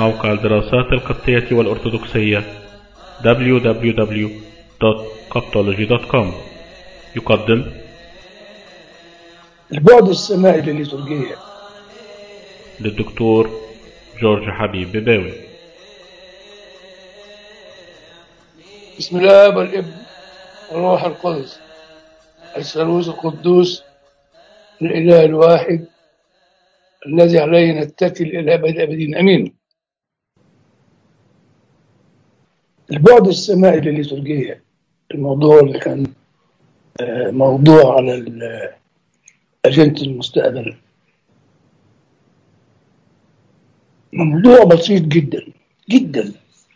موقع الدراسات القبطية والأرثوذكسية www.coptology.com يقدم البعد السمائي للليتورجية للدكتور جورج حبيب بباوي بسم الله والابن والروح القدس الثالوث القدوس الإله الواحد الذي عليه نتكل إلى أبد أبدين أمين البعد السمائي للليتورجية الموضوع اللي كان آه، موضوع على ال- أجندة المستقبل موضوع بسيط جدا جدا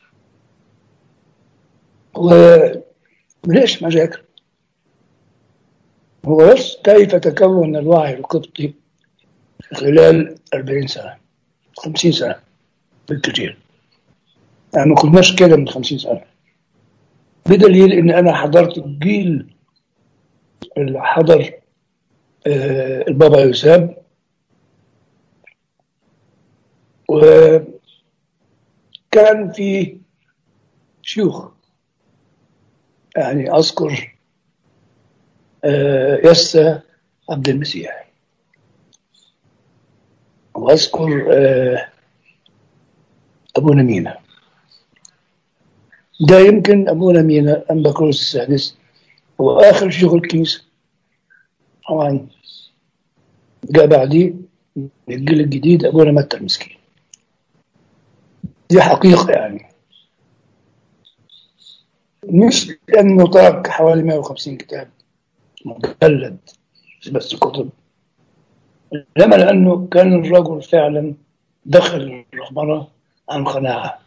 ومليش مشاكل هو بس كيف تكون الوعي القبطي خلال 40 سنة 50 سنة بالكثير يعني ما كناش كده من 50 سنة بدليل ان انا حضرت الجيل اللي حضر آه، البابا يوساب وكان في شيوخ يعني اذكر آه، يسا عبد المسيح واذكر آه، ابونا مينا ده يمكن ابونا مينا امبكروس السادس هو اخر شيوخ الكنيسه طبعا جاء بعديه من الجيل الجديد ابونا متى المسكين دي حقيقه يعني مش لانه ترك حوالي 150 كتاب مجلد مش بس كتب انما لانه كان الرجل فعلا دخل الرهبنه عن قناعه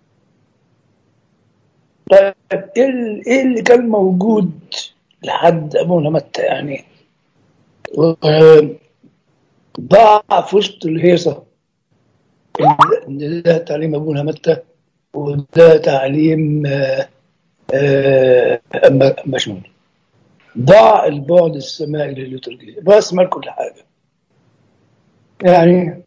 طيب ايه ال- إيه اللي كان موجود لحد ابونا متى يعني و- ضاع في وسط الهيصه إن- إن ده تعليم ابونا متى وده تعليم آه، آه، أما أما شنو ضاع البعد السمائي للليتورجية بس مال كل حاجة يعني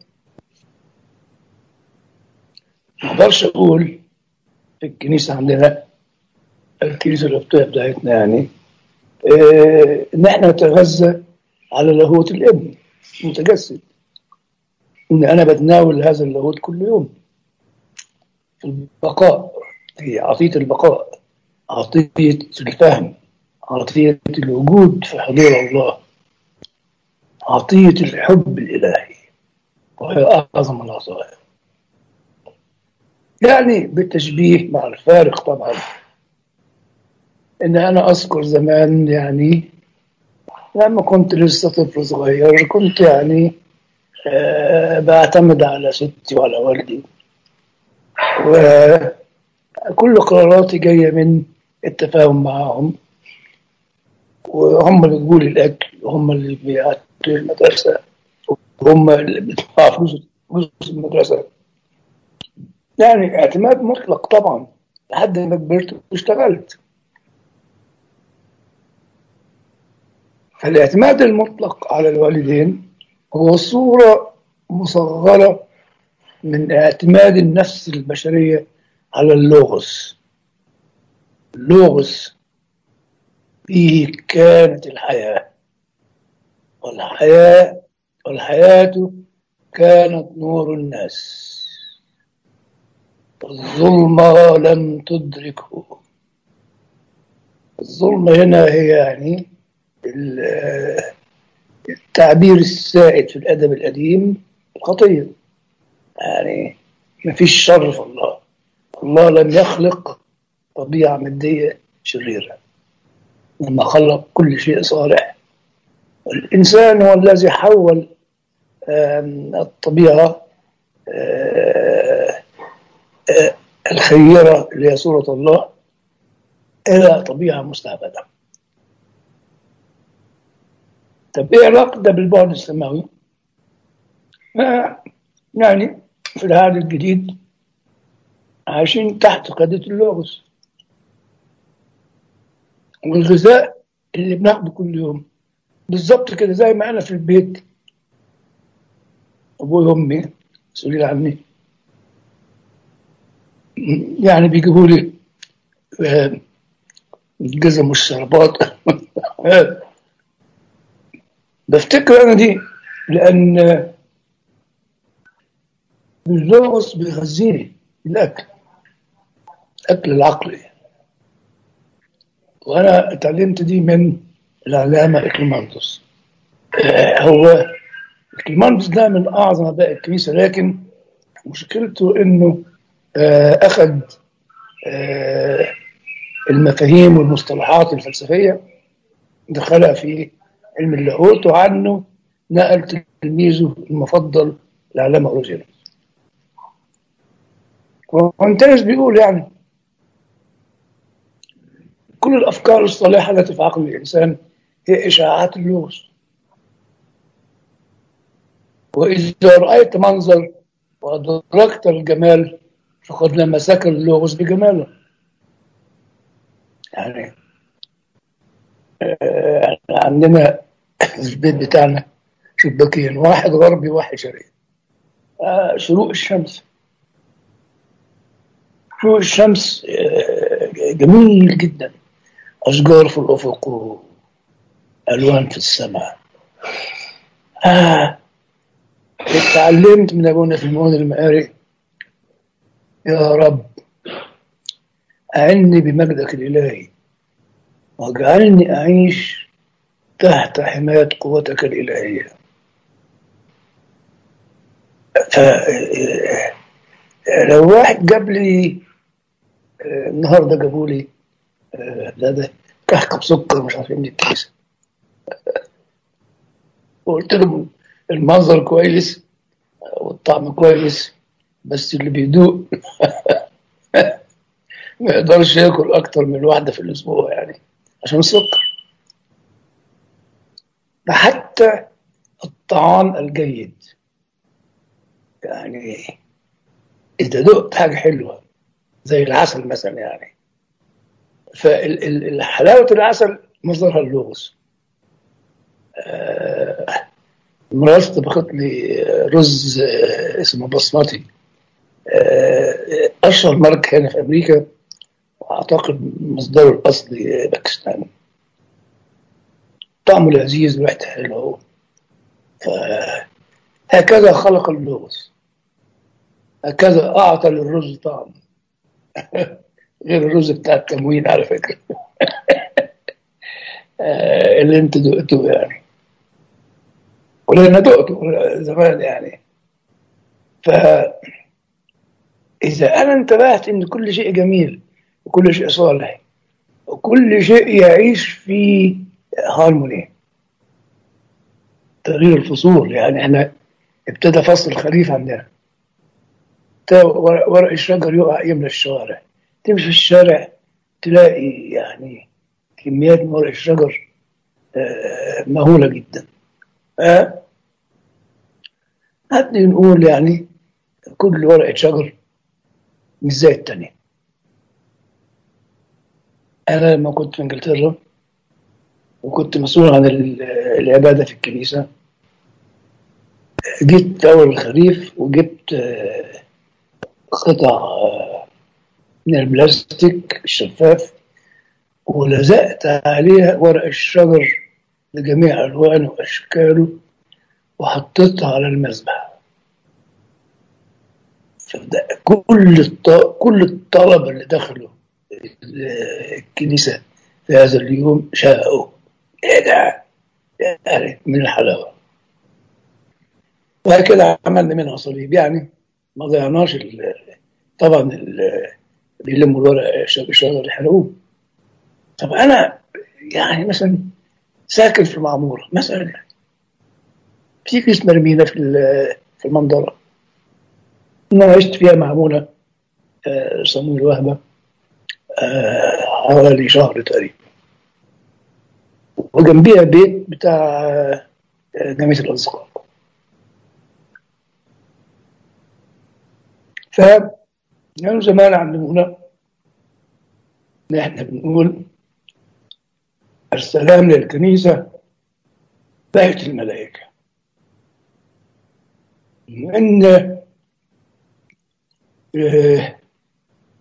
ما اقدرش اقول في الكنيسة عندنا الكنيسة القبطية بتاعتنا يعني آه، ان احنا نتغذى على لاهوت الابن متجسد ان انا بتناول هذا اللاهوت كل يوم في البقاء هي عطية البقاء عطية الفهم عطية الوجود في حضور الله عطية الحب الإلهي وهي أعظم العطايا يعني بالتشبيه مع الفارق طبعا إن أنا أذكر زمان يعني لما كنت لسه طفل صغير كنت يعني آه بعتمد على ستي وعلى والدي وكل قراراتي جاية من التفاهم معهم وهم اللي بيجيبوا لي الأكل وهم اللي بيعطوا لي المدرسة وهم اللي بيدفعوا فلوس فلوس المدرسة يعني اعتماد مطلق طبعا لحد ما كبرت واشتغلت فالاعتماد المطلق على الوالدين هو صورة مصغرة من اعتماد النفس البشرية على اللغز اللغز فيه كانت الحياة والحياة والحياة كانت نور الناس الظلمة لم تدركه الظلمة هنا هي يعني ال- التعبير السائد في الأدب القديم الخطية يعني ما فيش شر في الله الله لم يخلق طبيعة مادية شريرة لما خلق كل شيء صالح الإنسان هو الذي حول آم، الطبيعة آه، آه، الخيرة اللي هي صورة الله إلى طبيعة مستعبدة طب إيه علاقة ده بالبعد السماوي؟ آه، يعني في العهد الجديد عايشين تحت قادة اللغز والغذاء اللي بناخده كل يوم بالظبط كده زي ما انا في البيت ابوي وامي مسؤولين عني يعني بيجيبوا لي آه، جزم والشربات بفتكر انا دي لان اللغز بيغذيني الاكل الاكل العقلي وانا اتعلمت دي من العلامه اكليماندوس آه، هو اكليماندوس ده من اعظم اباء الكنيسه لكن مشكلته انه آه، اخذ آه، المفاهيم والمصطلحات الفلسفيه دخلها في علم اللاهوت وعنه نقل تلميذه المفضل العلامه اوريجينوس وانترس بيقول يعني كل الافكار الصالحه التي في عقل الانسان هي اشاعات اللغز واذا رايت منظر وادركت الجمال فقد لمسك اللغز بجماله يعني آه، عندنا في البيت بتاعنا شباكين واحد غربي وواحد شرقي آه، شروق الشمس شروق الشمس آه، جميل جدا أشجار في الأفق وألوان في السماء آه اتعلمت من أبونا في المؤون المآري يا رب أعني بمجدك الإلهي واجعلني أعيش تحت حماية قوتك الإلهية ف لو واحد جاب لي آه، النهارده جابوا لي آه، ده ده كحك بسكر مش عارف ايه من الكيس وقلت له المنظر كويس والطعم كويس بس اللي بيدوق ما يقدرش ياكل اكتر من واحده في الاسبوع يعني عشان السكر ده حتى الطعام الجيد يعني اذا دقت حاجه حلوه زي العسل مثلا يعني فحلاوه العسل مصدرها اللغز آه، مراتي طبخت لي رز آه، اسمه بصمتي آه، اشهر ماركه هنا في امريكا واعتقد مصدره الاصلي باكستاني طعمه لذيذ وريحته حلوه هكذا خلق اللغز هكذا اعطى للرز طعم غير الرز بتاع التموين على فكره آه، اللي انت دقته يعني ولأن دقته زمان يعني ف إذا أنا انتبهت إن كل شيء جميل وكل شيء صالح وكل شيء يعيش في هارموني تغيير الفصول يعني احنا ابتدى فصل الخريف عندنا ابتدى ورق ورق الشجر يقع يملى الشوارع تمشي في الشارع تلاقي يعني كميات من ورق الشجر آه، مهولة جدا آه، هاتني نقول يعني كل ورقة شجر مش زي التانية أنا لما كنت في إنجلترا وكنت مسؤول عن ال- العبادة في الكنيسة جيت أول الخريف وجبت آه، قطع آه، من البلاستيك الشفاف ولزقت عليها ورق الشجر بجميع ألوانه وأشكاله وحطيتها على المذبح فده كل الط... كل الطلبة اللي دخلوا الكنيسة في هذا اليوم شاءوا ايه ده؟ يعني من الحلاوة وهكذا عملنا منها صليب يعني ما ضيعناش ال... طبعا ال... بيلموا الورق الشجر الشجر يحرقوه طب انا يعني مثلا ساكن في المعمورة مثلا يعني في كيس مرمينا في ال- في المنظرة أنا عشت فيها مع منى آه، صمويل وهبة آه، حوالي شهر تقريبا وجنبيها بيت بتاع آه، جمعية الأصدقاء ف يعني زمان عند منى إن إحنا بنقول السلام للكنيسة بيت الملائكة إن آه،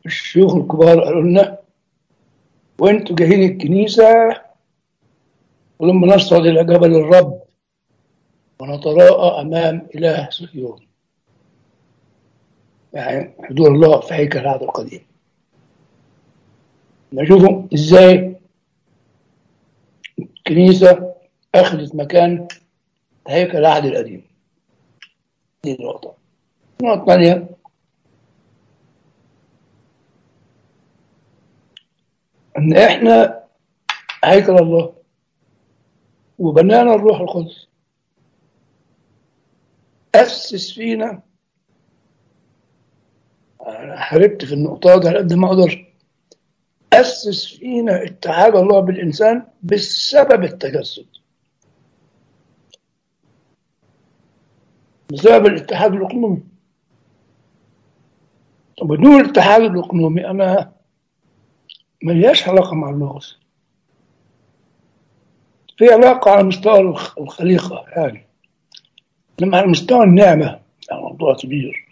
الشيوخ الكبار قالوا لنا وانتوا جايين الكنيسة ولما نصعد إلى جبل الرب ونتراءى أمام إله صهيون يعني حضور الله في هيكل العهد القديم نشوفوا ازاي الكنيسة أخذت مكان هيكل العهد القديم دي نقطة النقطة الثانية إن إحنا هيكل الله وبنانا الروح القدس أسس فينا أنا حاربت في النقطة دي على قد ما أقدر أسس فينا اتحاد الله بالإنسان بسبب التجسد بسبب الاتحاد الإقليمي وبدون الاتحاد الإقليمي أنا ملياش علاقة مع اللغز في علاقة على مستوى الخ- الخليقة يعني لما على مستوى النعمة يعني موضوع كبير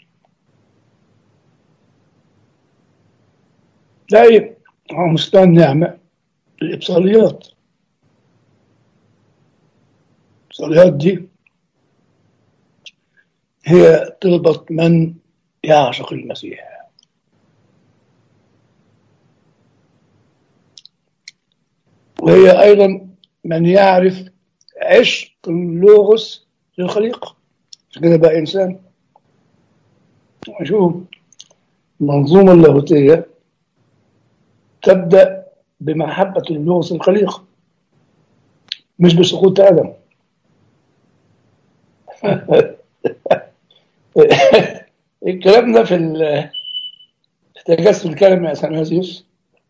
زي على مستوى النعمة الإبصاليات الإبصاليات دي هي طلبة من يعشق المسيح وهي أيضا من يعرف عشق اللغز للخليقة عشان كده بقى إنسان شوف المنظومة اللاهوتية تبدأ بمحبة اللغز الخليقة مش بسقوط آدم الكلام ده في ال- في تجسد الكلمة يا سنازيوس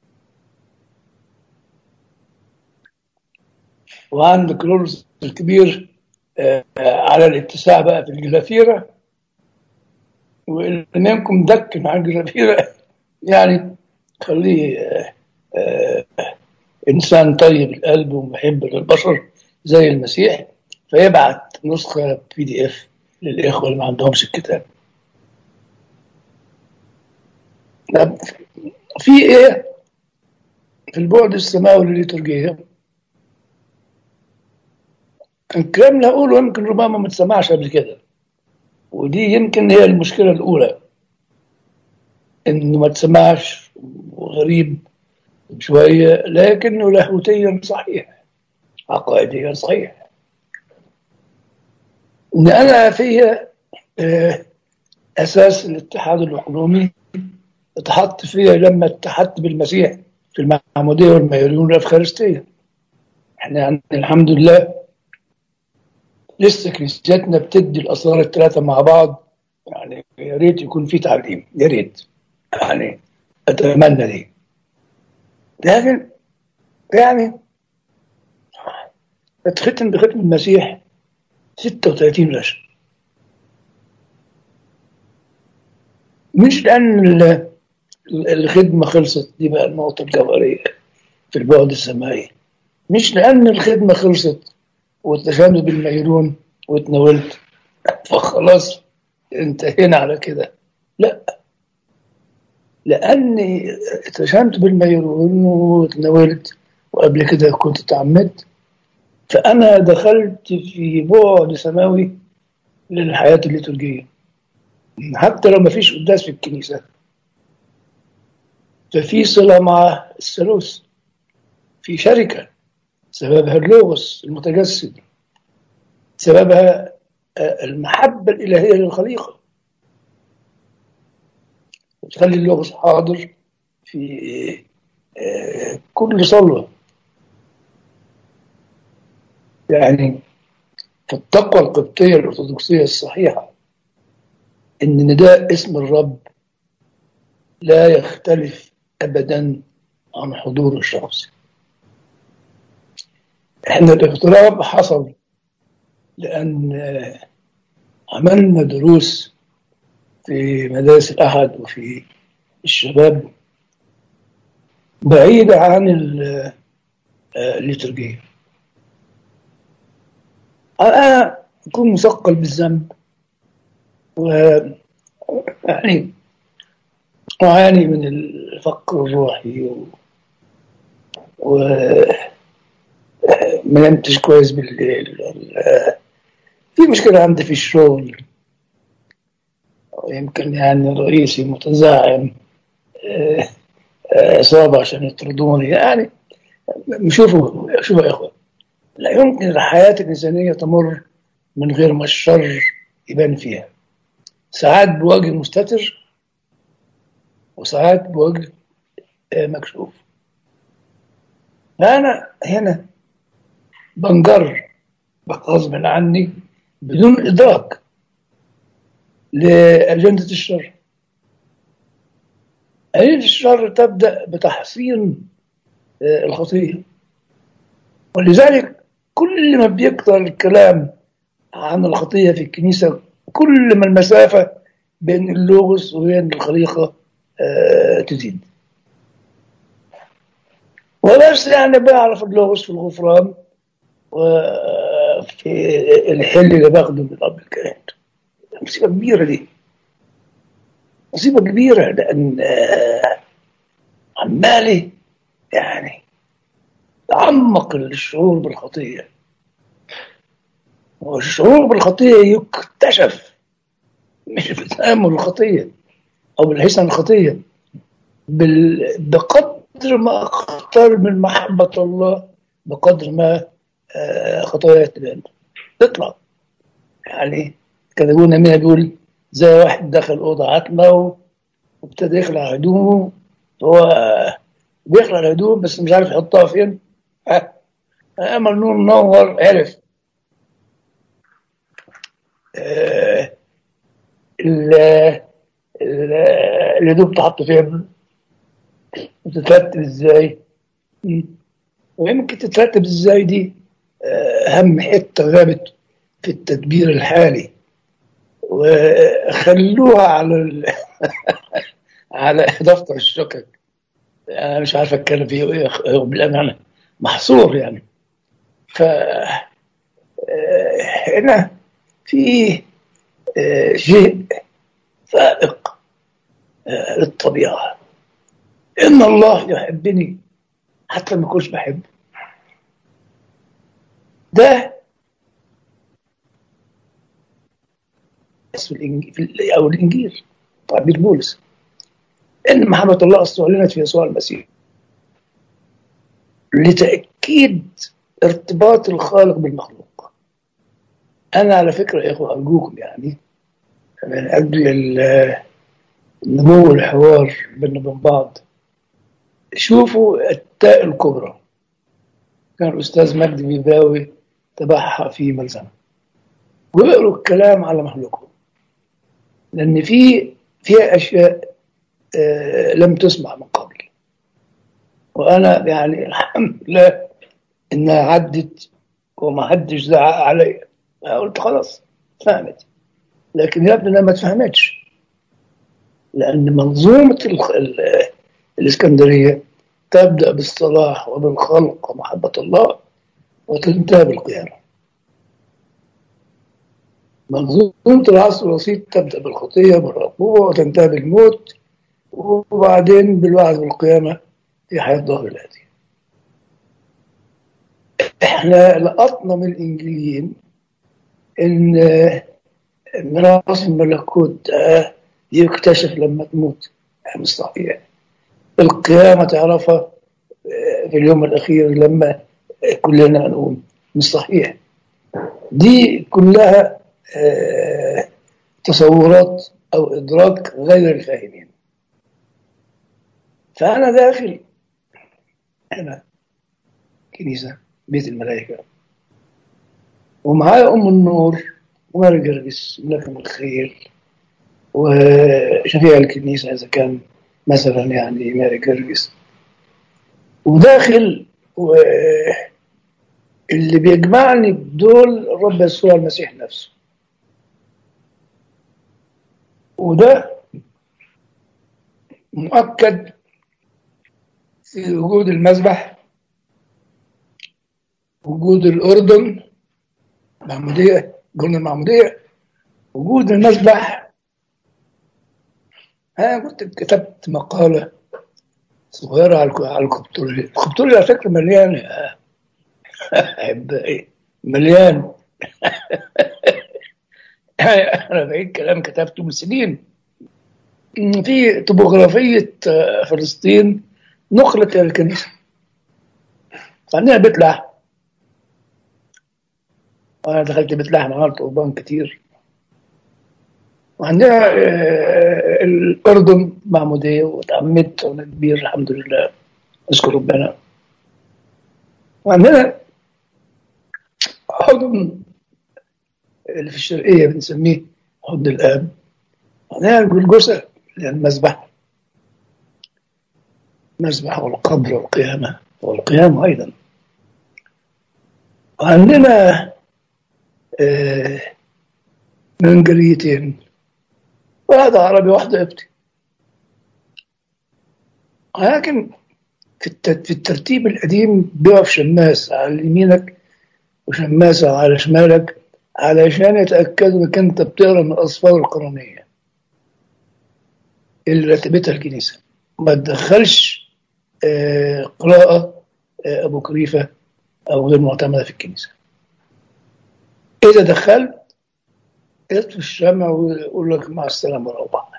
وعندك رولز الكبير آه، على الاتساع بقى في الجلافيرة واللي منكم دك مع الجلافيرة يعني خليه آه، آه، إنسان طيب القلب ومحب للبشر زي المسيح فيبعت نسخة بي دي اف للإخوة اللي ما عندهمش الكتاب طب في إيه في البعد السماوي للليتورجية الكلام اللي هقوله يمكن ربما ما تسمعش قبل كده ودي يمكن هي المشكلة الأولى إنه ما تسمعش وغريب شوية لكنه لاهوتيا صحيح عقائديا صحيح إن أنا فيها آه، أساس الاتحاد الإقليمي اتحط فيها لما اتحدت بالمسيح في المعمودية والميرون والأفخارستية احنا يعني الحمد لله لسه كنيستنا بتدي الأسرار الثلاثة مع بعض يعني يا ريت يكون في تعليم يا ريت يعني أتمنى دي لكن يعني اتختم بختم المسيح 36 رشد مش لأن ال- الخدمة خلصت دي بقى النقطة الجوهرية في البعد السماوي مش لأن الخدمة خلصت واتشهدوا بالميرون واتناولت فخلاص انتهينا على كده لا لأني اتشهدت بالميرون واتناولت وقبل كده كنت تعمدت فأنا دخلت في بعد سماوي للحياة الليتورجية حتى لو ما فيش قداس في الكنيسة ففي صلة مع الثالوث في شركة سببها اللغز المتجسد سببها آه، المحبة الإلهية للخليقة وتخلي اللغز حاضر في آه، كل صلوة يعني في التقوى القبطية الأرثوذكسية الصحيحة إن نداء اسم الرب لا يختلف أبدا عن حضور الشخص احنا الاغتراب حصل لأن آه، عملنا دروس في مدارس الأحد وفي الشباب بعيدة عن ال- آه، الليتورجية أنا أكون مثقل بالذنب و يعني أعاني من الفقر الروحي و... و... ما نمتش كويس بالليل ولا- في مشكلة عندي في الشغل يمكن يعني رئيسي متزاعم آه، آه، إصابة عشان يطردوني يعني شوفوا شوفوا يا إخوة لا يمكن الحياة الإنسانية تمر من غير ما الشر يبان فيها ساعات بوجه مستتر وساعات بوجه آه، مكشوف فأنا هنا بنجر غصب عني بدون إدراك لأجندة الشر أجندة الشر تبدأ بتحصين آه، الخطية ولذلك كل ما بيكثر الكلام عن الخطية في الكنيسة كل ما المسافة بين اللوغوس وبين الخليقة آه، تزيد وبس يعني بعرف اللوغوس في الغفران وفي الحل اللي باخده من الأب الكاهن مصيبة كبيرة دي مصيبة كبيرة لأن آه، عمالي يعني تعمق الشعور بالخطية والشعور بالخطية يكتشف مش بتأمل الخطية أو بالحسن الخطية بال... بقدر ما أختار من محبة الله بقدر ما آه، خطاياي تبان تطلع يعني كان ابونا مينا بيقول زي واحد دخل أوضة عتمة و- وابتدى يخلع هدومه هو آه، بيخلع الهدوم بس مش عارف يحطها فين آه، أما النور منور عرف آه، ال- ال- الهدوم تحط فين وتترتب ازاي مم. ويمكن تترتب ازاي دي آه، اهم حته غابت في التدبير الحالي وخلوها على ال... على دفتر الشكك انا مش عارف اتكلم فيه ايه هو بالامانه محصور يعني ف آه، هنا في آه، شيء فائق آه، للطبيعه ان الله يحبني حتى ما كنتش بحبه ده في الإنجيل في ال- أو الإنجيل تعبير بولس إن محبة الله استعلنت في يسوع المسيح لتأكيد ارتباط الخالق بالمخلوق أنا على فكرة يا إخوة أرجوكم يعني من أجل ال- نمو الحوار بيننا وبين بعض شوفوا التاء الكبرى كان الأستاذ مجدي بيباوي تبعها في ملزمة ويقروا الكلام على مخلوقهم لأن في فيها أشياء آه، لم تسمع من قبل وأنا يعني الحمد لله إنها عدت وما حدش زعق عليا قلت خلاص فهمت لكن يبدو إنها ما تفهمتش لأن منظومة الخ- ال- الإسكندرية تبدأ بالصلاح وبالخلق ومحبة الله وتنتهي بالقيامة منظومة العصر الوسيط تبدأ بالخطية بالعقوبة وتنتهي بالموت وبعدين بالوعد بالقيامة في حياة ظهر الآتي احنا لقطنا من الإنجيليين إن ميراث الملكوت ده يكتشف لما تموت مش صحيح القيامة تعرفها في اليوم الأخير لما كلنا نقوم مش صحيح دي كلها آه، تصورات أو إدراك غير الفاهمين فأنا داخل هنا كنيسة بيت الملائكة ومعايا أم النور وماري جرجس ملكم الخير وشفيع الكنيسة إذا كان مثلا يعني ماري جرجس وداخل واللي بيجمعني بدول الرب يسوع المسيح نفسه وده مؤكد في وجود المذبح وجود الأردن معمودية قلنا المعمودية وجود المذبح أنا كنت كتبت مقالة صغيرة على الك- على الكبتولي الكبتولي على فكرة مليان يا أحبائي مليان أنا بعيد كلام كتبته من سنين في طبوغرافية آه، فلسطين نقلت إلى الكنيسة عندنا بيت لحم وأنا دخلت بيت لحم عملت قربان كتير وعندنا آه، الأردن معمودية وتعمدت وأنا كبير الحمد لله أشكر ربنا وعندنا حضن اللي في الشرقية بنسميه حضن الآب عندنا الجلجسة اللي هي المذبح المذبح والقبر والقيامة والقيامة أيضا وعندنا آه، منجليتين واحدة عربي واحدة قبطي ولكن في الت- في الترتيب القديم بيقف شماس على يمينك وشماسة على شمالك علشان يتأكدوا انك انت بتقرا من الأصفار القرآنية اللي رتبتها الكنيسة ما تدخلش آه، قراءة آه، أبو كريفة أو غير معتمدة في الكنيسة إذا دخلت اطفي الشمع ويقول لك مع السلامة روح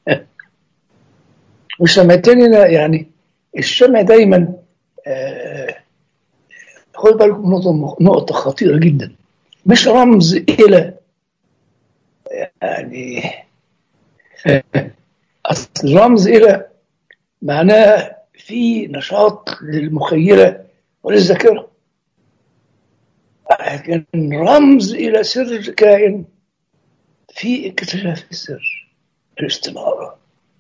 والشمعتين هنا يعني الشمع دايما آه، خد بالكم نقطة نقطة خطيرة جدا مش رمز إلى يعني أصل رمز إلى معناه في نشاط للمخيلة وللذاكرة لكن رمز إلى سر كائن في اكتشاف السر الاستنارة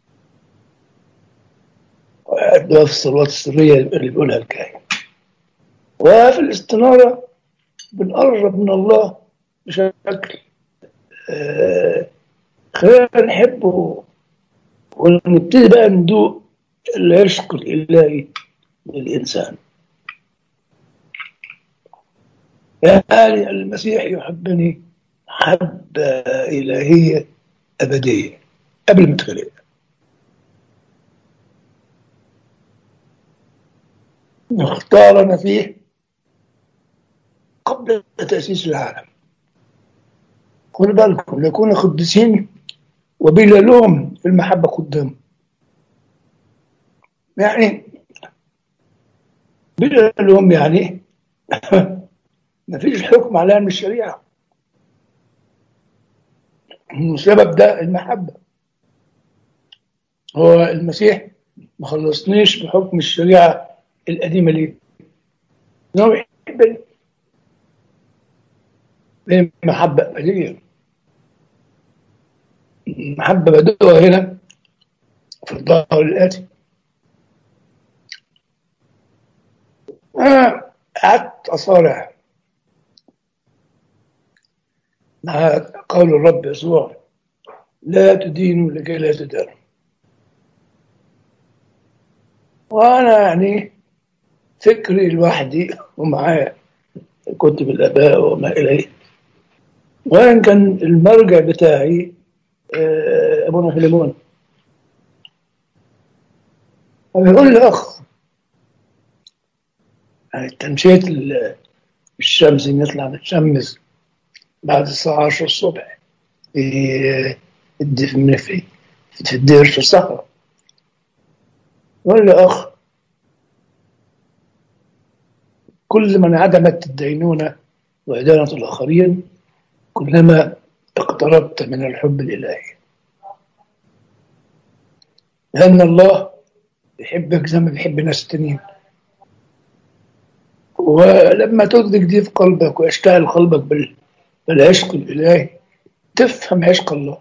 ده في الصلوات السرية اللي بيقولها الكاهن وفي الاستنارة بنقرب من الله بشكل آه، خلينا نحبه ونبتدي بقى ندوق العشق الإلهي للإنسان يعني المسيح يحبني حب إلهية أبدية قبل ما تخلق اختارنا فيه قبل تأسيس العالم خلوا بالكم نكون قديسين وبلا لوم في المحبة قدامه يعني بلا لوم يعني ما فيش حكم عليها من الشريعة السبب ده المحبة هو المسيح ما خلصنيش بحكم الشريعة القديمة ليه إنه بيحبني ليه محبة أبدية المحبة بدوها هنا في الظهر الآتي أنا قعدت أصارع مع قول الرب يسوع لا تدينوا لكي لا تدانوا وأنا يعني فكري لوحدي ومعايا كتب الآباء وما إليه وإن كان المرجع بتاعي آه، أبونا فيليمون فبيقول لي أخ يعني تمشية ال- الشمس نطلع نتشمس بعد الساعة 10 الصبح في الد- في في في الدير في الصحراء يقول لي أخ كل ما انعدمت الدينونة وإدانة الآخرين كلما اقتربت من الحب الإلهي لأن الله يحبك زي ما بيحب ناس تانيين ولما تدرك دي في قلبك ويشتعل قلبك بال- بالعشق الإلهي تفهم عشق الله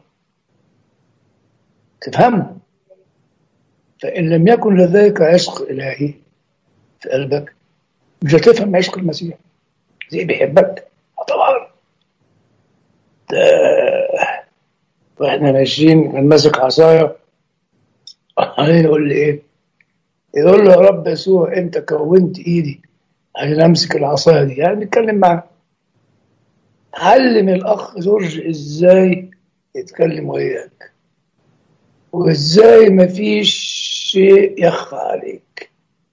تفهمه فإن لم يكن لديك عشق إلهي في قلبك مش هتفهم عشق المسيح زي بيحبك آه طبعا ده واحنا ماشيين كان ماسك عصايه يقول لي ايه؟ يقول له يا رب يسوع انت كونت ايدي عشان امسك العصايه دي يعني بيتكلم معاه علم الاخ جورج ازاي يتكلم وياك وازاي مفيش شيء يخفى عليك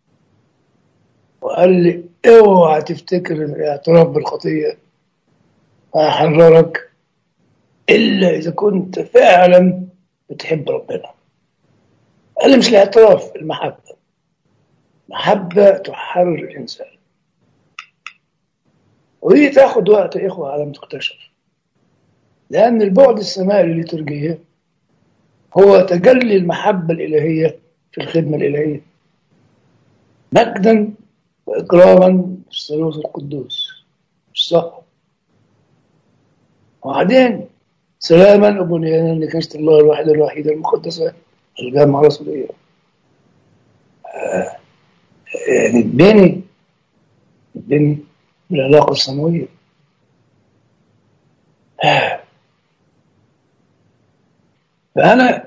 وقال لي اوعى تفتكر ان الاعتراف بالخطيه هيحررك الا اذا كنت فعلا بتحب ربنا قال لي مش الاعتراف المحبه محبه تحرر الانسان ودي تاخد وقت يا اخوه على ما تكتشف لان البعد السمائي للترجيه هو تجلي المحبه الالهيه في الخدمه الالهيه مجدا واكراما في الثالوث القدوس مش صح وبعدين سلاما وبنيانا لكنيسة الله الواحدة الوحيدة المقدسة الجامعة الرسولية آه يعني اتبني اتبني بالعلاقة السماوية آه فأنا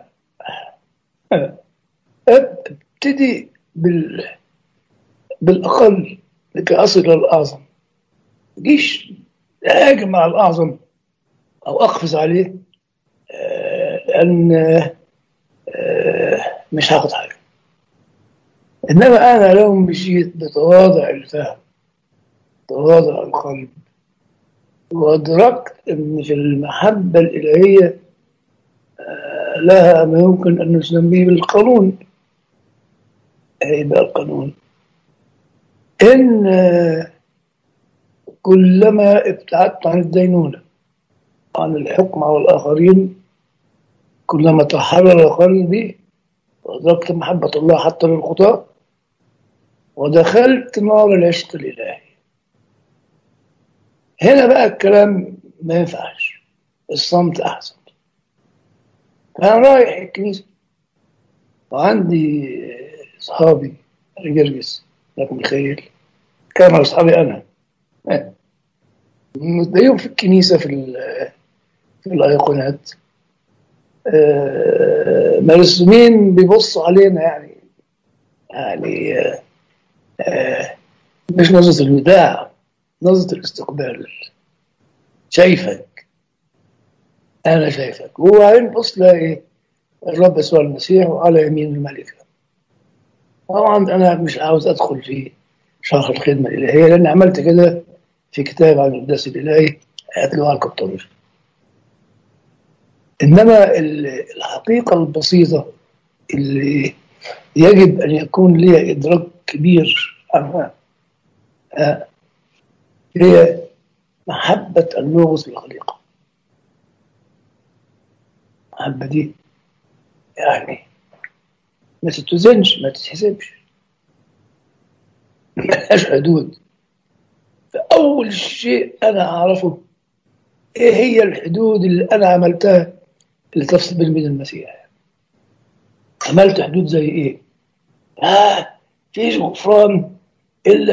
ابتدي بال بالأقل لكي أصل إلى الأعظم جيش أهاجم على الأعظم أو أقفز عليه لأن مش هاخد حاجة إنما أنا لو مشيت بتواضع الفهم تواضع القلب وأدركت أن في المحبة الإلهية لها ما يمكن أن نسميه بالقانون أي بقى القانون إن كلما ابتعدت عن الدينونة عن الحكم على الآخرين كلما تحرر قلبي وأدركت محبة الله حتى للخطاة ودخلت نار العشق الإلهي هنا بقى الكلام ما ينفعش الصمت أحسن أنا رايح الكنيسة وعندي أصحابي جرجس لك متخيل كانوا أصحابي أنا تلاقيهم في الكنيسة في في الأيقونات مرسومين بيبصوا علينا يعني يعني مش نظرة الوداع نظرة الاستقبال شايفك أنا شايفك وبعدين بص تلاقي الرب يسوع المسيح وعلى يمين الملكة طبعا أنا مش عاوز أدخل في شرح الخدمة الإلهية لأن عملت كده في كتاب عن القداس الإلهي هتلاقوه على الكتاب إنما الحقيقة البسيطة اللي يجب أن يكون لي إدراك كبير عنها هي محبة اللغز بالخليقة المحبة دي يعني ما تتوزنش ما تتحسبش ملهاش حدود فأول شيء أنا أعرفه إيه هي الحدود اللي أنا عملتها اللي تفصل بين وبين المسيح عملت حدود زي إيه؟ آه فيش غفران إلا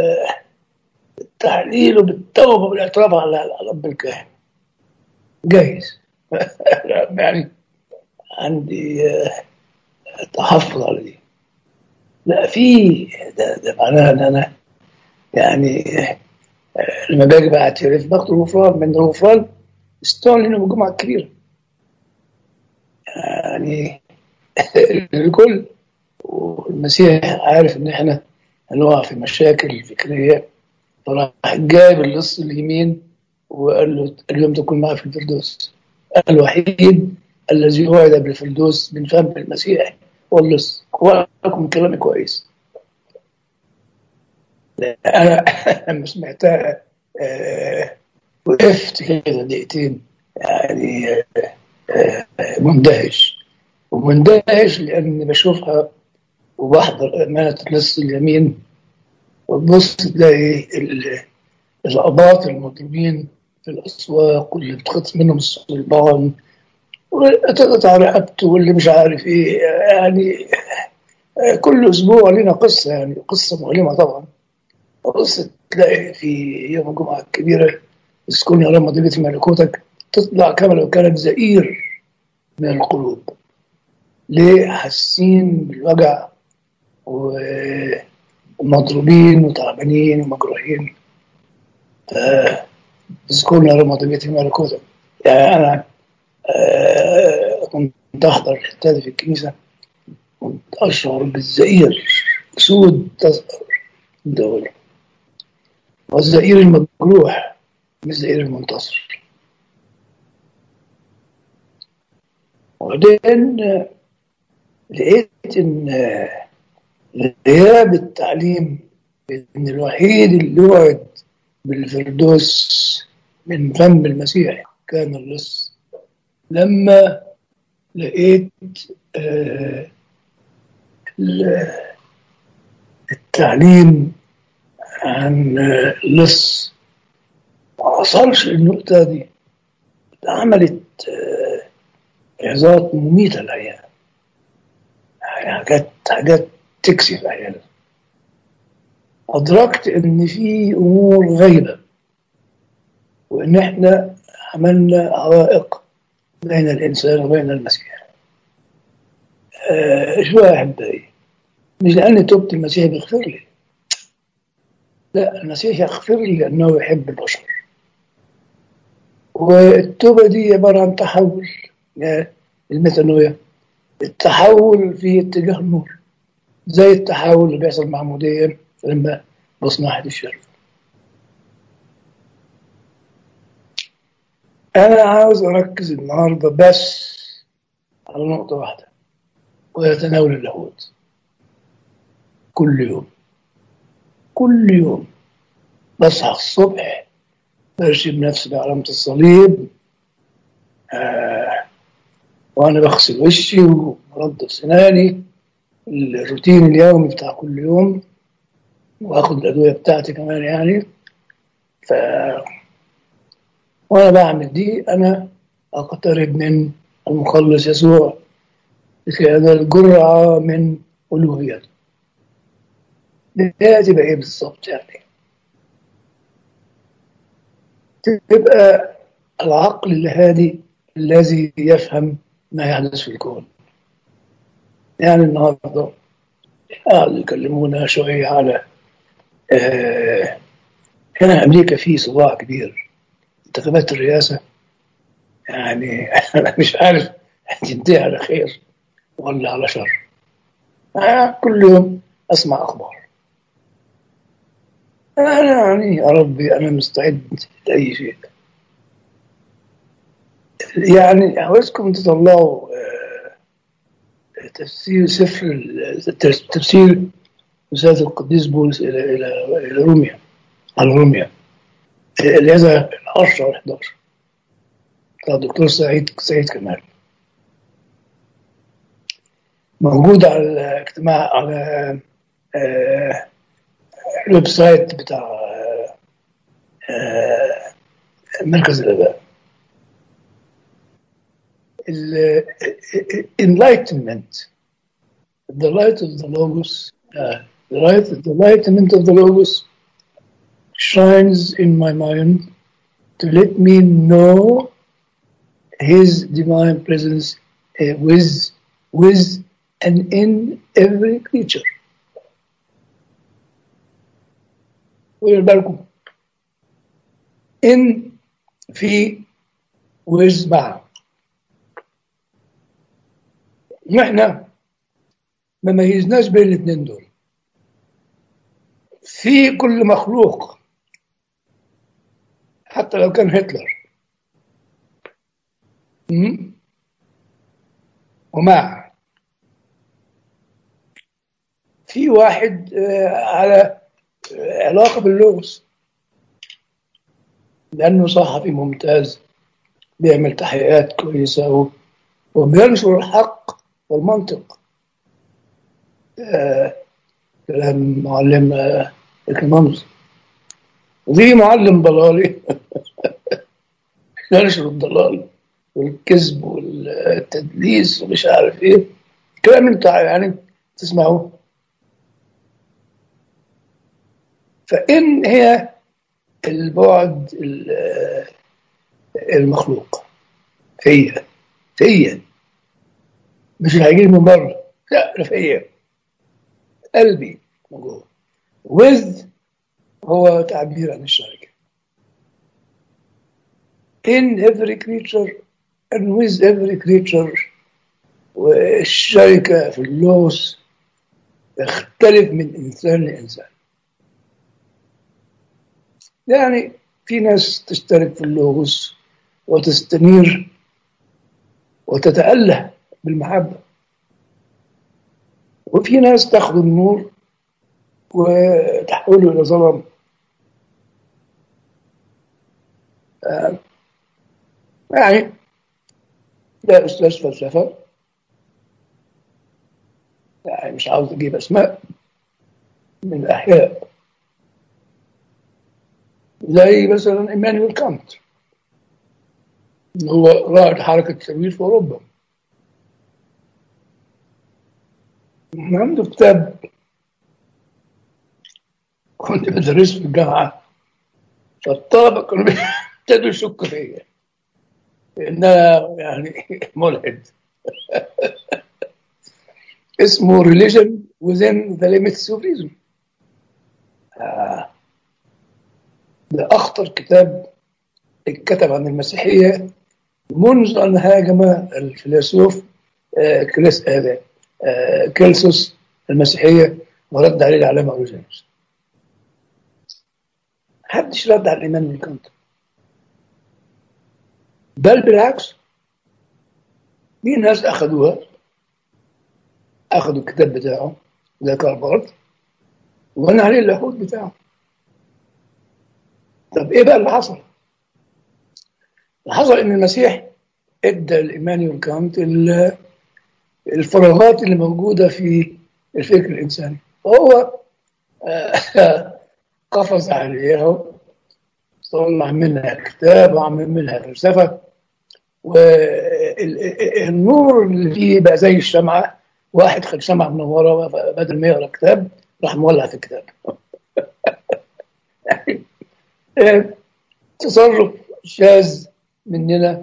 بالتحليل وبالتوبة والاعتراف على رب الكاهن جايز يعني عندي تحفظ على دي لا في ده, ده معناها ان انا يعني لما باجي بعترف باخد الغفران من الغفران استوعب لنا الجمعه الكبيره يعني الكل والمسيح عارف ان احنا هنقع في مشاكل فكريه فراح جاب اللص اليمين وقال له اليوم تكون معي في الفردوس الوحيد الذي وعد بالفردوس من فم المسيح هو اللص لكم كلامي كويس انا لما سمعتها آه وقفت كده دقيقتين يعني آه مندهش ومندهش لاني بشوفها وبحضر امانه النص اليمين وتبص تلاقي الاباط المضروبين في الاسواق واللي بتخط منهم الصلبان وتقطع رقبته واللي مش عارف ايه يعني كل اسبوع لنا قصه يعني قصه مؤلمه طبعا قصه تلاقي في يوم الجمعه الكبيره اسكن يا رب ضيبتي ملكوتك تطلع كما لو كانت زئير من القلوب ليه حاسين بالوجع ومضروبين وتعبانين ومجروحين اذكرني يا رب ضيبتي ملكوتك يعني انا كنت تحضر الحتة في الكنيسة أشعر بالزئير سود تظهر الدولة والزئير المجروح مش الزئير المنتصر وبعدين لقيت إن غياب التعليم إن الوحيد اللي وعد بالفردوس من فم المسيح كان اللص لما لقيت آه التعليم عن اللص ما وصلش للنقطة دي عملت إعظات مميتة العيال حاجات حاجات تكسي العيال أدركت إن في أمور غيبة وإن إحنا عملنا عوائق بين الإنسان وبين المسيح آه شو يا أحبائي مش لأني تبت المسيح بيغفر لي لا المسيح يغفر لي لأنه يحب البشر والتوبة دي عبارة عن تحول الميتانويا التحول في اتجاه النور زي التحول اللي بيحصل مع مدين لما مصنعة الشرف أنا عاوز أركز النهاردة بس على نقطة واحدة وهي تناول اللاهوت كل يوم كل يوم بصحى الصبح برشم نفسي بعلامة الصليب آه وأنا بغسل وشي وبنضف سناني الروتين اليومي بتاع كل يوم وآخد الأدوية بتاعتي كمان يعني ف وأنا بعمل دي أنا أقترب من المخلص يسوع لكي أنال جرعة من ألوهيته ده تبقى إيه بالظبط يعني تبقى العقل الهادي الذي يفهم ما يحدث في الكون يعني النهارده قاعدوا يكلمونا شوية على آه هنا أمريكا في صراع كبير انتخابات الرئاسة يعني أنا مش عارف هتنتهي على خير ولا على شر آه كل يوم أسمع أخبار أنا يعني يا ربي أنا مستعد لأي شيء يعني عاوزكم تطلعوا تفسير سفر تفسير رسالة القديس بولس إلى إلى إلى روميا على روميا العزة 10 و 11 بتاع الدكتور سعيد سعيد كمال موجود على الاجتماع على الويب سايت بتاع مركز الآباء enlightenment the light of the logos uh, the light the enlightenment of the logos shines in my mind to let me know his divine presence uh, with with and in every creature خلي بالكم in في with مع احنا ما ميزناش بين الاثنين دول في كل مخلوق حتى لو كان هتلر ومع في واحد على علاقة باللغز لأنه صحفي ممتاز بيعمل تحقيقات كويسة وبينشر الحق والمنطق آه كلام معلم آه الكمامز وفي معلم ضلالي ينشر الضلال والكذب والتدليس ومش عارف ايه كلام انت يعني تسمعوه فإن هي البعد المخلوق فيا فيا مش اللي هيجي من بره لا فيا قلبي من جوه with هو تعبير عن الشركة in every creature and with every creature والشركة في اللغز تختلف من إنسان لإنسان يعني في ناس تشترك في اللغز وتستنير وتتأله بالمحبة وفي ناس تاخذ النور وتحوله إلى ظلام آه، يعني ده أستاذ فلسفة يعني مش عاوز أجيب أسماء من الأحياء زي مثلا إيمانويل كانت اللي هو رائد حركة التنوير في أوروبا عنده كتاب كنت بدرسه في الجامعة فالطلبة كانوا ابتدوا يشكوا فيا إن أنا يعني ملحد اسمه religion within the limits of reason آه. ده أخطر كتاب اتكتب عن المسيحية منذ أن هاجم الفيلسوف آه، كريس آه، آه، كيلسوس المسيحية ورد عليه العلامة أوروجينوس محدش رد على الإيمان من كانت بل بالعكس في ناس أخذوها أخذوا الكتاب بتاعه زي كارل بارت وبنى عليه اللاهوت بتاعه طب إيه بقى اللي حصل؟ اللي حصل إن المسيح ادى الإيمانيوال كانت ال- الفراغات اللي موجودة في الفكر الإنساني فهو آه، قفز عليها طلع منها كتاب وعمل منها فلسفة والنور اللي فيه بقى زي الشمعة واحد خد شمعة منورة بدل ما يقرا كتاب راح مولع في الكتاب يعني آه، تصرف شاذ مننا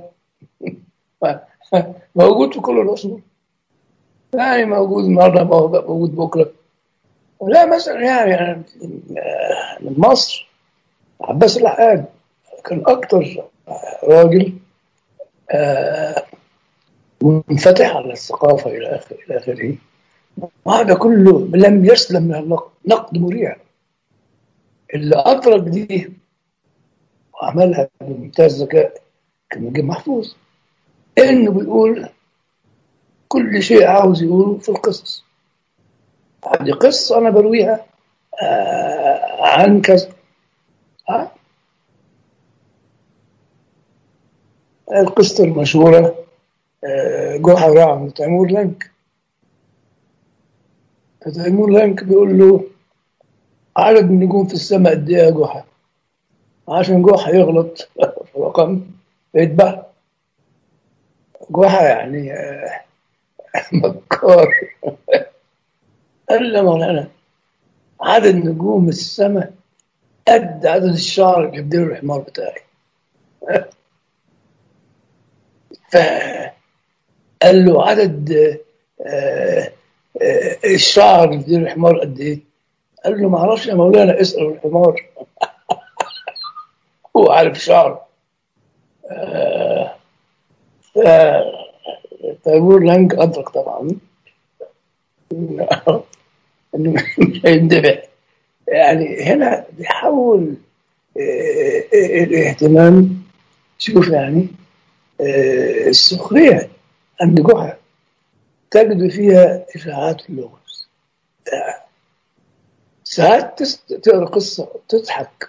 موجود في كل الأصول يعني موجود النهارده موجود بكره لا مثلا يعني آه، من مصر عباس العقاد كان اكتر راجل آه، منفتح على الثقافه الى اخره الى اخره وهذا كله لم يسلم من النقد نقد مريع اللي ادرك دي وعملها بمنتهى الذكاء كان نجيب محفوظ انه بيقول كل شيء عاوز يقوله في القصص عندي قصة أنا برويها آه عن كذا آه. القصة المشهورة آه جحا راعي تيمور لانك تيمور لانك بيقول له عدد النجوم في السماء قد ايه يا جحا عشان جحا يغلط في رقم يتبع جحا يعني آه مكار قال له مولانا عدد نجوم السماء قد عدد الشعر اللي بديله الحمار بتاعي فقال له عدد آه، آه، الشعر اللي بديله الحمار قد ايه؟ قال له ما اعرفش يا مولانا اسال الحمار هو عارف شعره آه، ف- تيمور لانج ادرك طبعا انه مش هيندفع يعني هنا بيحول آه، آه، الاهتمام شوف يعني آه، السخرية عند جحا تجد فيها إشاعات اللغز آه، ساعات تس- تقرا قصة تضحك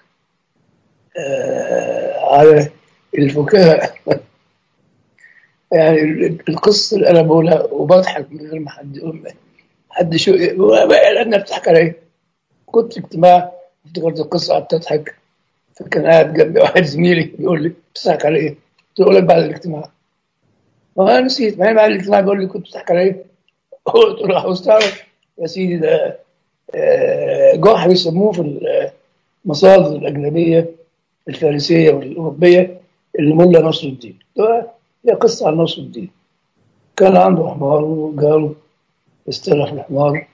آه، على الفكاهة يعني القصة اللي أنا بقولها وبضحك من غير ما حد يقول حد شو أنا بتضحك على إيه؟ كنت في اجتماع افتكرت القصة قعدت أضحك فكان قاعد جنبي واحد زميلي بيقول لي بتضحك على إيه؟ قلت له لك بعد الاجتماع ما أنا نسيت ما هي بعد الاجتماع بيقول لي كنت بتضحك على إيه؟ قلت له عاوز تعرف يا سيدي ده آه، جحا بيسموه في المصادر الأجنبية الفارسية والأوروبية اللي ملا نصر الدين ده هي قصة عن نصر الدين كان عنده حمار وقالوا استلف الحمار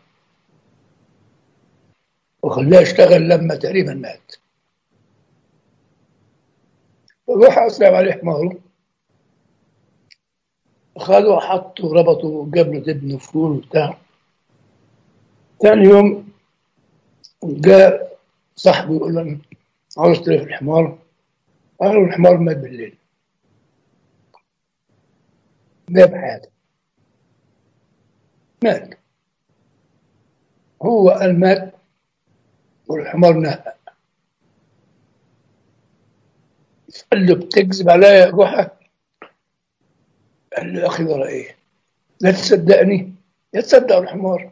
وخلاه يشتغل لما تقريبا مات وراح أسلم عليه حماره خدوا حطوا ربطوا جاب له تبن فول وبتاع ثاني يوم جاء صاحبه يقول له أنا عاوز تلف الحمار قال له الحمار مات بالليل جاب حياته مات هو قال مات والحمار نهق قال له بتكذب عليا يا جحا قال له يا اخي ورا ايه لا تصدقني يا تصدق الحمار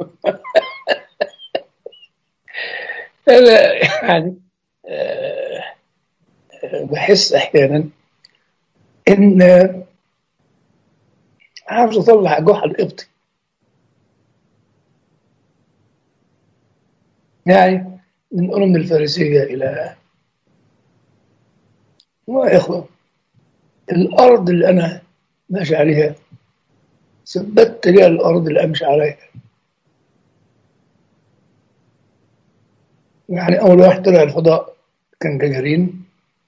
انا يعني آه، آه، بحس احيانا ان عاوز اطلع جحا القبطي يعني ننقله من الفارسيه الى يا اخوه الارض اللي انا ماشي عليها ثبت لي الارض اللي امشي عليها يعني اول واحد طلع الفضاء كان جاجارين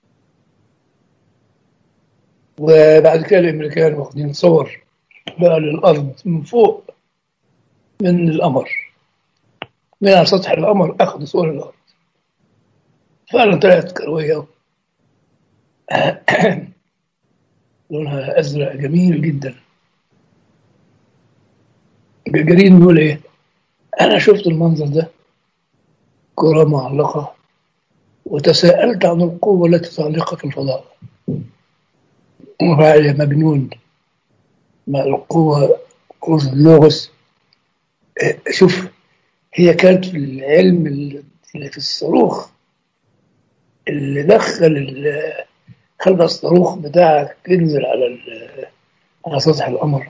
وبعد كده الامريكان واخدين صور بقى للارض من فوق من القمر من على سطح القمر اخذوا صور الارض فعلا طلعت كرويه لونها ازرق جميل جدا جاجارين بيقول ايه انا شفت المنظر ده كرة معلقة وتساءلت عن القوة التي تعلق في الفضاء وفعل مجنون مع القوة قوة اللغز إيه، شوف هي كانت في العلم اللي في الصاروخ اللي دخل ال- خلى الصاروخ بتاعك ينزل على ال- على سطح القمر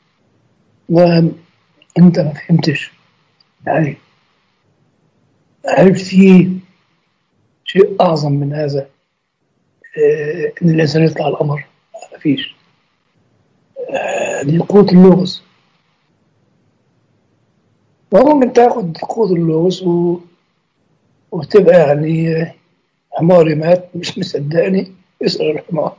وانت ما فهمتش يعني عرفت فيه شيء اعظم من هذا آه، ان الانسان يطلع القمر ما فيش آه، دي قوة اللغز وممكن تاخد قوة اللغز و... وتبقى يعني آه، حماري مات مش مصدقني اسأل الحمار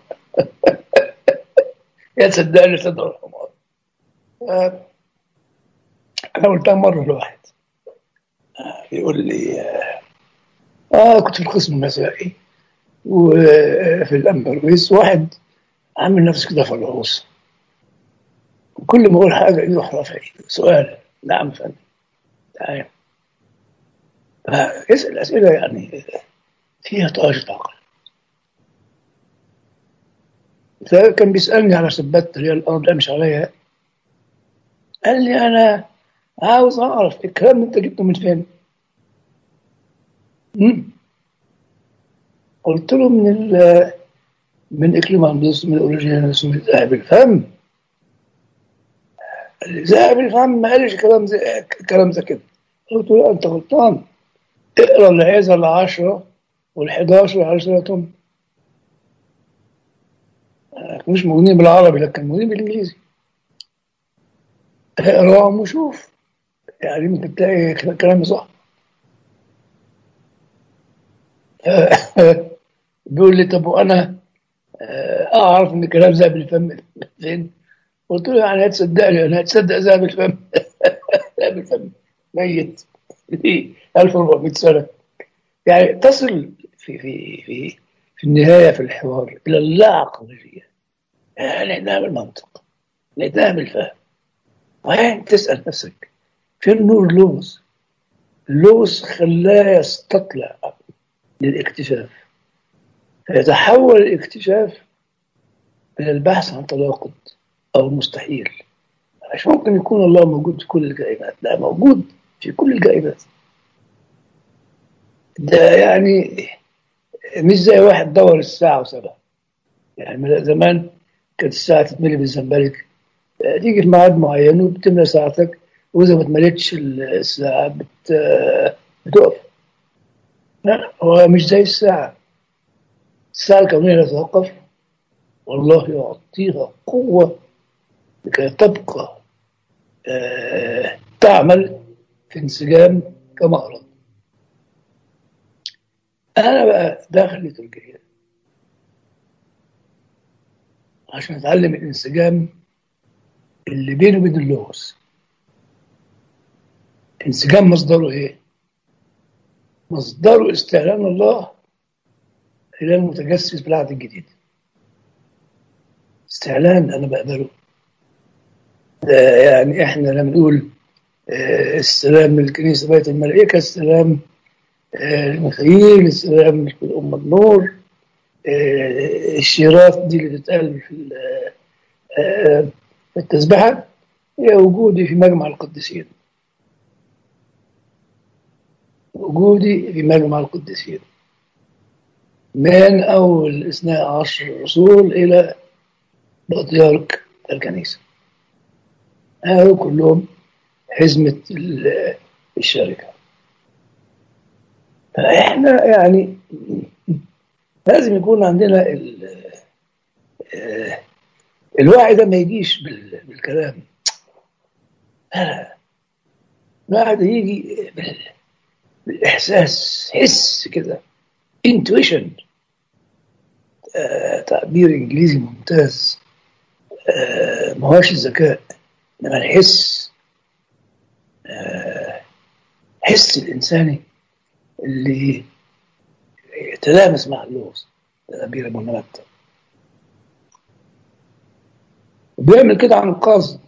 يا تصدقني صدق الحمار آه، أنا قلتها مرة لواحد آه، يقول لي آه، آه كنت في القسم المسائي وفي الأمبرويس واحد عامل نفسه كده فلوس وكل ما أقول حاجة يروح رافع إيده. سؤال نعم فندم تعال فيسأل أسئلة يعني فيها طاقة عقل فكان بيسألني على سبات اللي هي الأرض أمشي عليها قال لي أنا عاوز أعرف الكلام اللي أنت جبته من فين؟ مم. قلت له من ال من إكليماندوس من أوريجينوس من ذهب الفم قال لي ذهب الفم ما قالش كلام زي كلام زي كده قلت له لا أنت غلطان اقرا العظة العشرة وال11 عشرة مش موجودين بالعربي لكن موجودين بالإنجليزي اقراهم وشوف يعني ممكن تلاقي كلامي صح بيقول لي طب وانا آه، اعرف ان كلام ذهب الفم فين؟ قلت له يعني هتصدقني انا هتصدق ذهب الفم ذهب الفم ميت ليه 1400 سنه يعني تصل في في في في النهايه في الحوار الى اللا عقليه يعني نعمل منطق نعمل فهم وين تسال نفسك فين نور اللغز؟ اللغز خلاه يستطلع للاكتشاف فيتحول الاكتشاف من البحث عن تناقض أو مستحيل مش ممكن يكون الله موجود في كل الكائنات لا موجود في كل الكائنات ده يعني مش زي واحد دور الساعة وسابها يعني من زمان كانت الساعة تتملي بالزنبلك تيجي في ميعاد معين وبتملى ساعتك وإذا ما اتملتش الساعة بت... بتقف لا هو مش زي الساعة الساعة الكونية لا تتوقف والله يعطيها قوة لكي تبقى آه تعمل في انسجام كما أراد أنا بقى داخل تركيا عشان أتعلم الانسجام اللي بينه وبين اللغز انسجام مصدره ايه؟ مصدره استعلان الله الى المتجسد في العهد الجديد استعلان انا بقبله ده يعني احنا لما نقول آه، السلام من الكنيسه بيت الملائكه السلام آه، المخيل السلام في الامه النور آه، الشيرات دي اللي بتتقال في ال- آه، في التسبحه هي وجودي في مجمع القديسين وجودي في مجمع القديسين من أول اثناء عشر رسول إلى بطريرك الكنيسة هؤلاء كلهم حزمة ال- الشركة فإحنا يعني لازم يكون عندنا ال- آه، الوعي ده ما يجيش بال- بالكلام لا الوعي ده يجي بال- بالإحساس حس كده intuition آه، تعبير إنجليزي ممتاز آه، ما هوش الذكاء إنما الحس آه، حس الإنساني اللي يتلامس مع اللغز تعبير أبو نبات وبيعمل كده عن قصد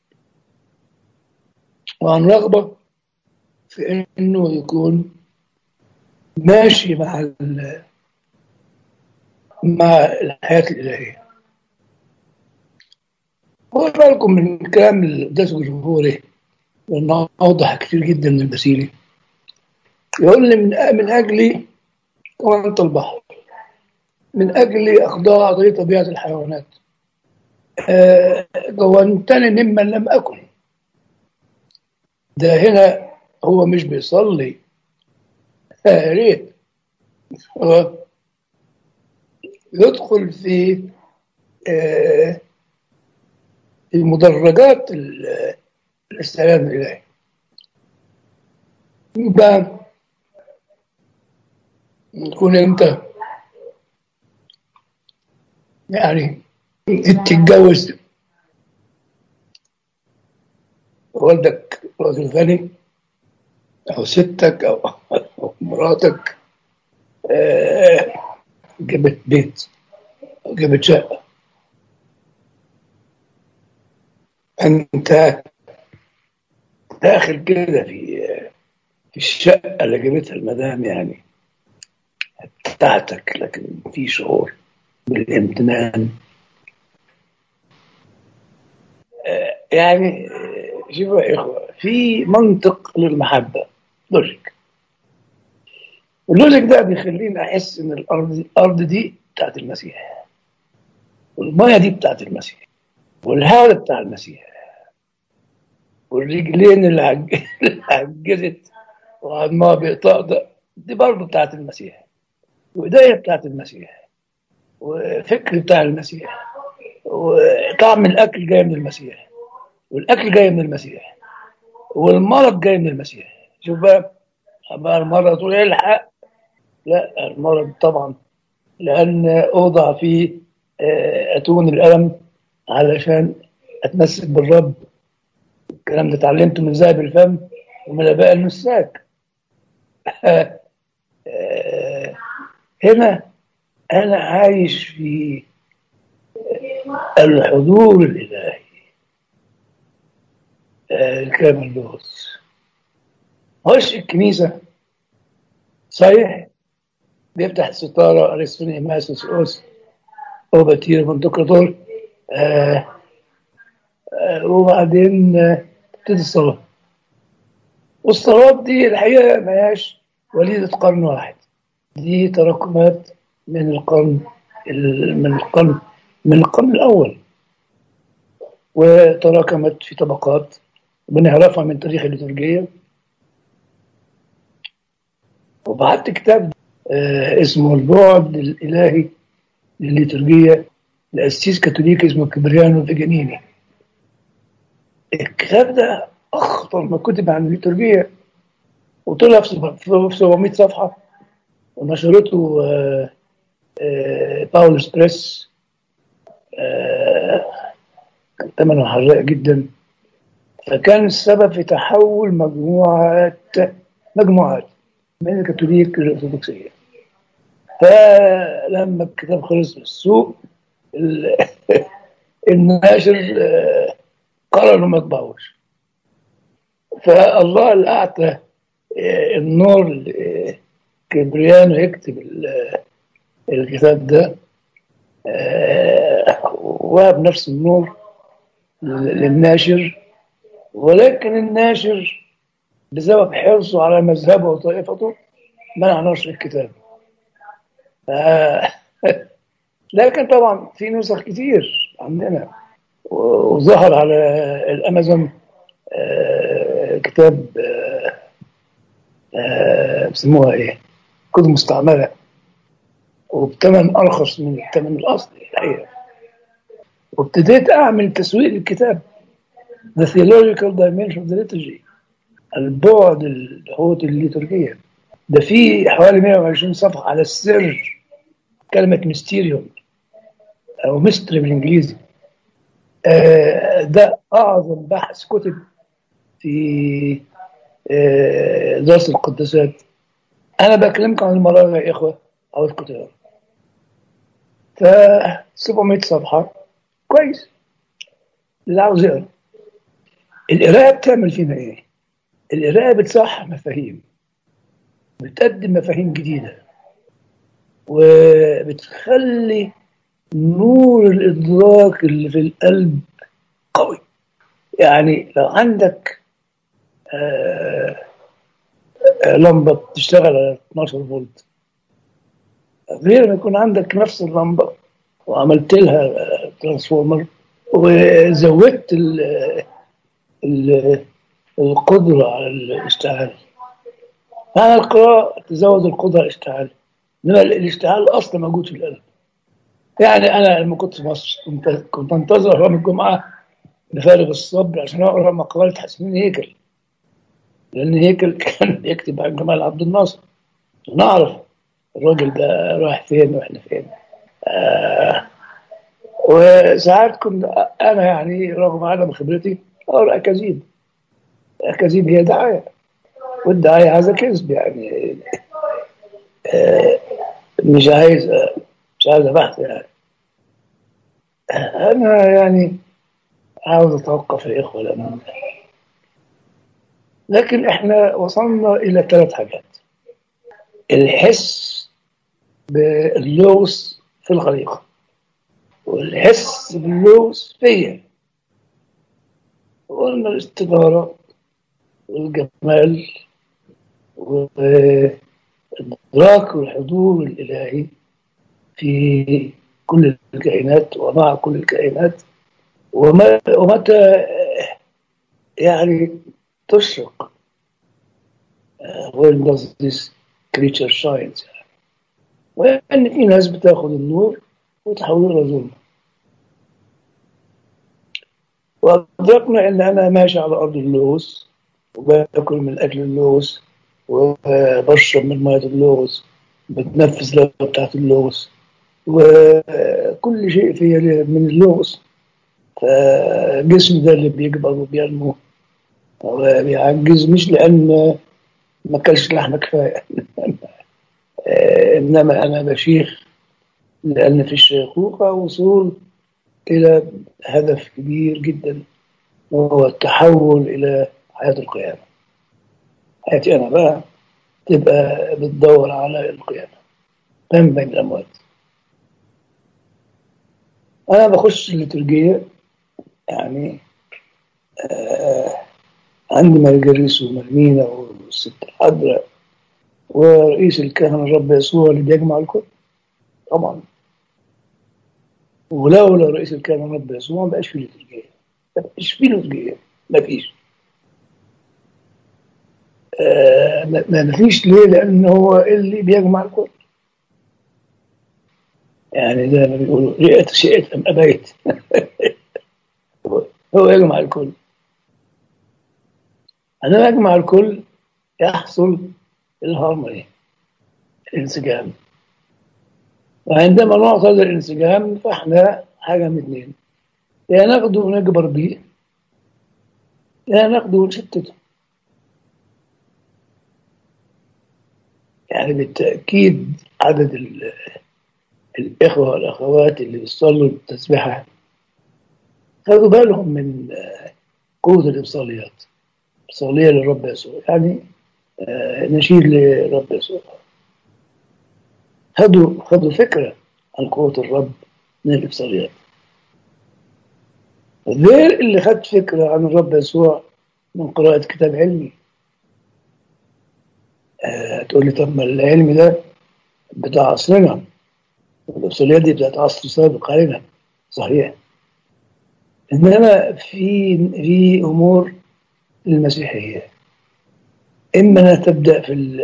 وعن رغبة في إنه يكون ماشي مع ال- مع الحياة الإلهية خد بالكم من كلام القداس الجمهوري لأنه أوضح كتير جدا من البسيلي يقول لي من, من أجل كونت البحر من أجل أخضاع ضي طبيعة الحيوانات آه، كونتني ممن لم أكن ده هنا هو مش بيصلي آه، يا ريت هو يدخل في آه، في مدرجات ال- الاستعلام الإلهي يبقى تكون أنت يعني تتجوز والدك راجل غني أو ستك أو أو مراتك آه، جابت بيت أو جابت شقة أنت داخل كده في في الشقة اللي جابتها المدام يعني بتاعتك لكن في شعور بالامتنان آه، يعني آه، شوفوا يا إخوة في منطق للمحبة لوجيك واللوجيك ده بيخليني أحس إن الأرض الأرض دي بتاعت المسيح والمية دي بتاعت المسيح والهواء بتاع المسيح والرجلين اللي عج- اللي عجزت وعظمها بيطقطق دي برضه بتاعت المسيح وإيديا بتاعت المسيح وفكر بتاع المسيح وطعم الأكل جاي من المسيح والأكل جاي من المسيح والمرض جاي من المسيح شوف بقى أما المرض تقول الحق لا المرض طبعا لأن أوضع فيه آه، أتون الألم علشان أتمسك بالرب الكلام ده اتعلمته من ذهب الفم ومن الآباء المساك آه، هنا أنا عايش في الحضور الإلهي آه، الكلام اللغز هوش الكنيسة صحيح بيفتح ستارة أرسطوني ماسوس أوس أو بتير منطقة آه آه وبعدين آه، تبتدي الصلاة والصلاة دي الحقيقة ما هياش وليدة قرن واحد دي تراكمات من القرن ال- من القرن من القرن الأول وتراكمت في طبقات بنعرفها من تاريخ الليتورجية وبعت كتاب آه اسمه البعد الإلهي للليتورجية لأسيس كاثوليكي اسمه كبريانو فيجانيني الكتاب ده أخطر ما كتب عن الليتورجية وطلع في سب- في 700 صفحة ونشرته آه، آه، باولوس بريس آه، كان ثمنه حراق جدا فكان السبب في تحول مجموعات مجموعات من الكاثوليك للأرثوذكسية فلما الكتاب خلص في السوق ال- الناشر آه، قرر انه ما يطبعوش فالله اللي اعطى آه، النور كبريانو يكتب ال- الكتاب ده آه، وهب نفس النور لل- للناشر ولكن الناشر بسبب حرصه على مذهبه وطائفته منع نشر الكتاب آه، لكن طبعا في نسخ كتير عندنا و- وظهر على الامازون آه، كتاب آه، آه، بيسموها ايه كتب مستعمله وبثمن ارخص من الثمن الاصلي الحقيقه وابتديت اعمل تسويق للكتاب The Theological Dimension of the Liturgy البعد اللاهوت الليتورجية ده فيه حوالي 120 صفحة على السر كلمة ميستيريوم أو ميستري بالإنجليزي آه، ده أعظم بحث كتب في آه، دراسة القداسات أنا بكلمكم عن المراجع يا إخوة أو الكتاب ف 700 صفحة كويس اللي عاوز يقرا القراءة بتعمل فينا إيه؟ القراءة بتصحح مفاهيم بتقدم مفاهيم جديدة وبتخلي نور الإدراك اللي في القلب قوي يعني لو عندك آه، آه، لمبة بتشتغل على 12 فولت غير ما يكون عندك نفس اللمبة وعملت لها آه، ترانسفورمر وزودت ال- ال- القدرة على الاشتعال معنى القراءة تزود القدرة على الاشتعال إنما الاشتعال أصلا موجود في القلب يعني أنا لما كنت في مصر كنت كنت أنتظر يوم الجمعة بفارغ الصبر عشان أقرأ مقالة حسنين هيكل لأن هيكل كان بيكتب عن جمال عبد الناصر نعرف الراجل ده رايح فين وإحنا فين آه وساعات كنت أنا يعني رغم عدم خبرتي أقرأ أكاذيب الأكاذيب هي دعاية والدعاية هذا كذب يعني آه، مش عايز مش عايز بحث يعني أنا يعني عاوز أتوقف يا إخوة لأن لكن إحنا وصلنا إلى ثلاث حاجات الحس باللغز في الخليقة والحس باللغز فيا وقلنا الاستدارة والجمال والإدراك والحضور الإلهي في كل الكائنات ومع كل الكائنات وما- ومتى يعني تشرق uh, when does this creature shines يعني. وأن في ناس بتاخد النور وتحوله إلى ظلمة وأدركنا إن أنا ماشي على أرض اللغز وباكل من أكل اللغز وبشرب من مية اللغز بتنفس الهواء بتاعت اللغز وكل شيء فيا من اللغز فجسمي ده اللي بيكبر وبينمو وبيعجز مش لأن ما كلش لحمة كفاية آه، إنما أنا بشيخ لأن في الشيخوخة وصول إلى هدف كبير جدا وهو التحول إلى حياة القيامة حياتي أنا بقى تبقى بتدور على القيامة من بين الأموات أنا بخش الليتورجية يعني آه عندي مجرس ومرمينا والست الحضرة ورئيس الكهنة الرب يسوع اللي بيجمع الكل طبعا ولولا رئيس الكهنة الرب يسوع ما بقاش في ليتورجية ما بقاش في ليتورجية ما فيش آه ما ما فيش ليه لأن هو اللي بيجمع الكل يعني زي ما بيقولوا رئت شئت أم أبيت هو يجمع الكل عندما يجمع الكل يحصل الهارموني الانسجام وعندما نعطي هذا الانسجام فاحنا حاجة من اثنين يا ناخده ونكبر بيه يا ناخده ونشتته يعني بالتأكيد عدد ال- الإخوة والأخوات اللي بيصلوا التسبيحة خدوا بالهم من آه، قوة الإبصاليات إبصالية للرب يسوع يعني آه، نشيد لرب يسوع خدوا خدوا فكرة عن قوة الرب من الإبصاليات غير اللي خد فكرة عن الرب يسوع من قراءة كتاب علمي آه، تقول لي طب ما العلم ده بتاع عصرنا والإبصاليات دي بتاعت عصر سابق علينا صحيح إنما في في أمور المسيحية إما أنها تبدأ في ال-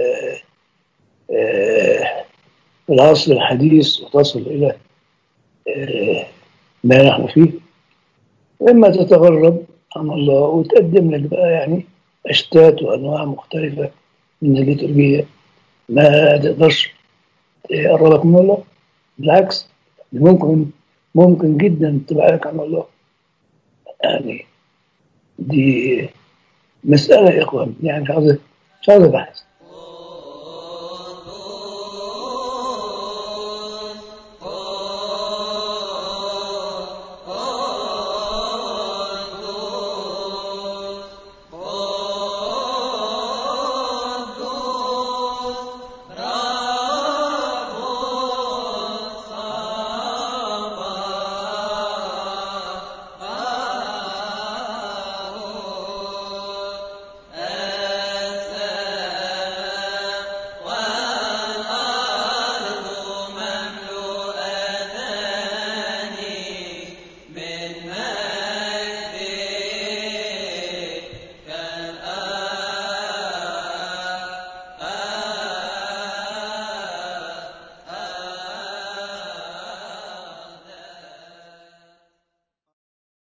آه، في العصر الحديث وتصل إلى آه، ما نحن فيه إما تتغرب عن الله وتقدم لك بقى يعني أشتات وأنواع مختلفة من الليتورجية ما تقدرش تقربك من الله بالعكس ممكن ممكن جدا تبعدك عن الله يعني دي مسألة يا إخوان يعني مش عاوز مش عاوز بحث